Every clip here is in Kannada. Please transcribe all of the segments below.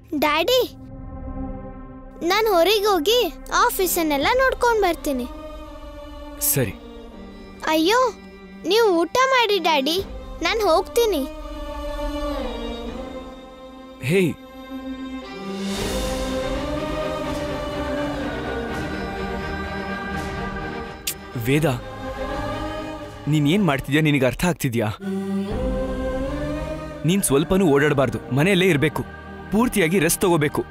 ಡ್ಯಾಡಿ ನಾನು ಹೊರಗೆ ಹೋಗಿ ಆಫೀಸನ್ನೆಲ್ಲ ನೋಡ್ಕೊಂಡು ಬರ್ತೀನಿ ಸರಿ ಅಯ್ಯೋ ನೀವು ಊಟ ಮಾಡಿ ಡ್ಯಾಡಿ ನಾನು ಹೋಗ್ತೀನಿ ಹೇಯ್ ವೇದ ನೀನ್ ಏನ್ ಮಾಡ್ತಿದ್ಯಾ ನಿನಗೆ ಅರ್ಥ ಆಗ್ತಿದ್ಯಾ ನೀನ್ ಸ್ವಲ್ಪನೂ ಓಡಾಡಬಾರ್ದು ಮನೆಯಲ್ಲೇ ಇರಬೇಕು ಪೂರ್ತಿಯಾಗಿ ರೆಸ್ಟ್ ತಗೋಬೇಕು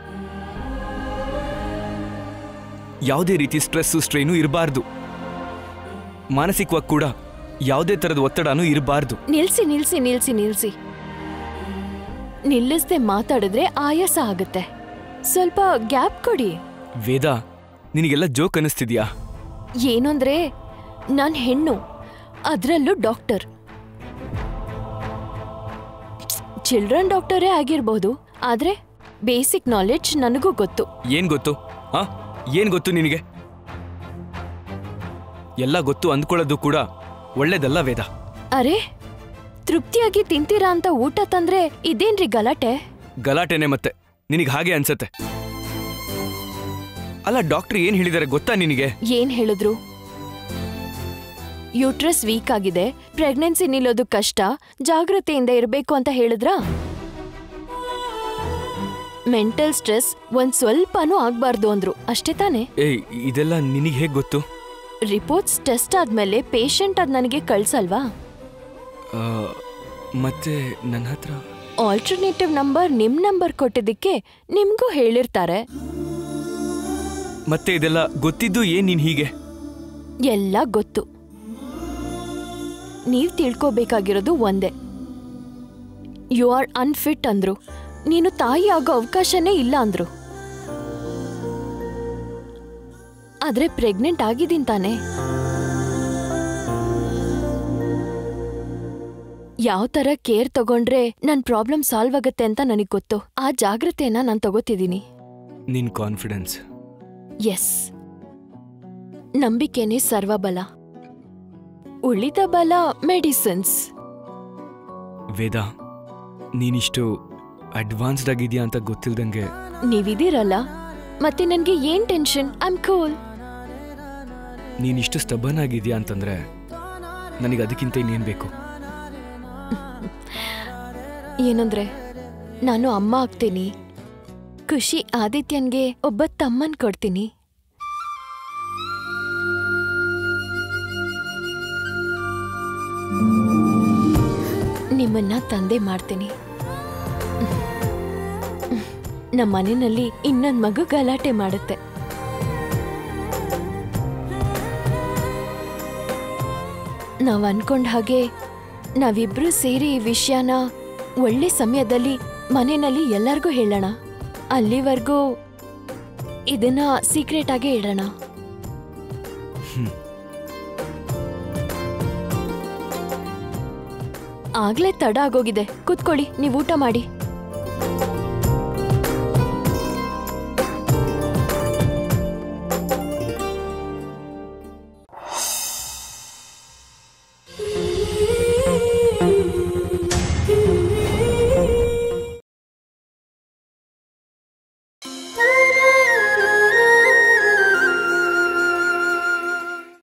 ಯಾವುದೇ ರೀತಿ ಸ್ಟ್ರೆಸ್ಸು ಸ್ಟ್ರೈನು ಇರಬಾರ್ದು ಮಾನಸಿಕವಾಗಿ ಕೂಡ ಯಾವುದೇ ಥರದ ಒತ್ತಡನೂ ಇರಬಾರ್ದು ನಿಲ್ಸಿ ನಿಲ್ಸಿ ನಿಲ್ಸಿ ನಿಲ್ಸಿ ನಿಲ್ಲಿಸ್ದೆ ಮಾತಾಡಿದ್ರೆ ಆಯಾಸ ಆಗುತ್ತೆ ಸ್ವಲ್ಪ ಗ್ಯಾಪ್ ಕೊಡಿ ವೇದ ನಿನಗೆಲ್ಲ ಜೋಕ್ ಅನಿಸ್ತಿದ್ಯಾ ಏನು ಅಂದ್ರೆ ನಾನ್ ಹೆಣ್ಣು ಅದ್ರಲ್ಲೂ ಡಾಕ್ಟರ್ ಚಿಲ್ಡ್ರನ್ ಡಾಕ್ಟರೇ ಆಗಿರ್ಬೋದು ಆದ್ರೆ ಬೇಸಿಕ್ ನಾಲೆಡ್ಜ್ ನನಗೂ ಗೊತ್ತು ಏನ್ ಗೊತ್ತು ಆ ಏನ್ ಗೊತ್ತು ನಿನಗೆ ಎಲ್ಲ ಗೊತ್ತು ಅಂದ್ಕೊಳ್ಳೋದು ಕೂಡ ಒಳ್ಳೇದಲ್ಲ ವೇದ ಅರೆ ತೃಪ್ತಿಯಾಗಿ ತಿಂತೀರಾ ಅಂತ ಊಟ ತಂದ್ರೆ ಇದೇನ್ರಿ ಗಲಾಟೆ ಗಲಾಟೆನೆ ಮತ್ತೆ ನಿನಗೆ ಹಾಗೆ ಅನ್ಸತ್ತೆ ಅಲ್ಲ ಡಾಕ್ಟರ್ ಏನ್ ಹೇಳಿದಾರೆ ಗೊತ್ತಾ ನಿನಗೆ ಏನ್ ಹೇಳಿದ್ರು ಯೂಟ್ರಸ್ ವೀಕ್ ಆಗಿದೆ ಪ್ರೆಗ್ನೆನ್ಸಿ ನಿಲ್ಲೋದು ಕಷ್ಟ ಜಾಗ್ರತೆಯಿಂದ ಇರಬೇಕು ಅಂತ ಹೇಳಿದ್ರಾ ಮೆಂಟಲ್ ಸ್ಟ್ರೆಸ್ ಒಂದ್ ಸ್ವಲ್ಪನೂ ಆಗ್ಬಾರ್ದು ಅಂದ್ರು ಅಷ್ಟೇ ತಾನೇ ಏಯ್ ಇದೆಲ್ಲ ನಿನಗೆ ಹೇಗೆ ಗೊತ್ತು ರಿಪೋರ್ಟ್ಸ್ ಟೆಸ್ಟ್ ಆದ್ಮೇಲೆ ಪೇಷಂಟ್ ಅದ್ ನನಗೆ ಕಳ್ಸಲ್ವಾ ಆ, ಮತ್ತೆ ನನ್ನ ಹತ್ರ ಆಲ್ಟರ್ನೇಟಿವ್ ನಂಬರ್ ನಿಮ್ ನಂಬರ್ ಕೊಟ್ಟಿದ್ದಕ್ಕೆ ನಿಮ್ಗೂ ಹೇಳಿರ್ತಾರೆ ಮತ್ತೆ ಇದೆಲ್ಲ ಗೊತ್ತಿದ್ದು ಏನ್ ನೀನ್ ಹೀಗೆ ಎಲ್ಲ ಗೊತ್ತು ನೀವ್ ತಿಳ್ಕೋಬೇಕಾಗಿರೋದು ಒಂದೇ ಯು ಆರ್ ಅನ್ಫಿಟ್ ಅಂದ್ರು ನೀನು ತಾಯಿ ಆಗೋ ಅವಕಾಶನೇ ಇಲ್ಲ ಅಂದ್ರು ಆದ್ರೆ ಪ್ರೆಗ್ನೆಂಟ್ ಆಗಿದ್ದೀನಿ ತಾನೆ ಯಾವ ತರ ಕೇರ್ ತಗೊಂಡ್ರೆ ನನ್ ಪ್ರಾಬ್ಲಮ್ ಸಾಲ್ವ್ ಆಗತ್ತೆ ಅಂತ ನನಗ್ ಗೊತ್ತು ಆ ಜಾಗ್ರತೆಯನ್ನ ನಾನ್ ತಗೋತಿದ್ದೀನಿ ನಿನ್ ಕಾನ್ಫಿಡೆನ್ಸ್ ಎಸ್ ನಂಬಿಕೆನೇ ಸರ್ವಬಲ ಉಳಿದ ಬಲ ಮೆಡಿಸಿನ್ಸ್ ವೇದ ನೀನಿಷ್ಟು ಅಡ್ವಾನ್ಸ್ಡ್ ಆಗಿದ್ಯಾ ಅಂತ ಗೊತ್ತಿಲ್ದಂಗೆ ನೀವಿದ್ದೀರಲ್ಲ ಮತ್ತೆ ನನ್ಗೆ ಏನ್ ಟೆನ್ಷನ್ ಐಮ್ ಕೂಲ್ ನೀನಿಷ್ಟು ಸ್ಟಬನ್ ಆಗಿದ್ಯಾ ಅಂತಂದ್ರೆ ನನಗೆ ಅದಕ್ಕಿಂತ ಇನ್ನೇನ್ ಬೇಕು ಏನಂದ್ರೆ ನಾನು ಅಮ್ಮ ಆಗ್ತೀನಿ ಖುಷಿ ಆದಿತ್ಯನ್ಗೆ ಒಬ್ಬ ತಮ್ಮನ್ ಕೊಡ್ತೀನಿ ನಿಮ್ಮನ್ನ ತಂದೆ ಮಾಡ್ತೀನಿ ನಮ್ಮ ಮನೆಯಲ್ಲಿ ಇನ್ನೊಂದ್ ಮಗು ಗಲಾಟೆ ಮಾಡುತ್ತೆ ನಾವ್ ಅನ್ಕೊಂಡ್ ಹಾಗೆ ನಾವಿಬ್ರು ಸೇರಿ ಈ ವಿಷಯನ ಒಳ್ಳೆ ಸಮಯದಲ್ಲಿ ಮನೆಯಲ್ಲಿ ಎಲ್ಲರಿಗೂ ಹೇಳೋಣ ಅಲ್ಲಿವರೆಗೂ ಇದನ್ನ ಸೀಕ್ರೆಟ್ ಆಗೇ ಇಡೋಣ ಆಗ್ಲೇ ತಡ ಆಗೋಗಿದೆ ಕೂತ್ಕೊಳ್ಳಿ ನೀವು ಊಟ ಮಾಡಿ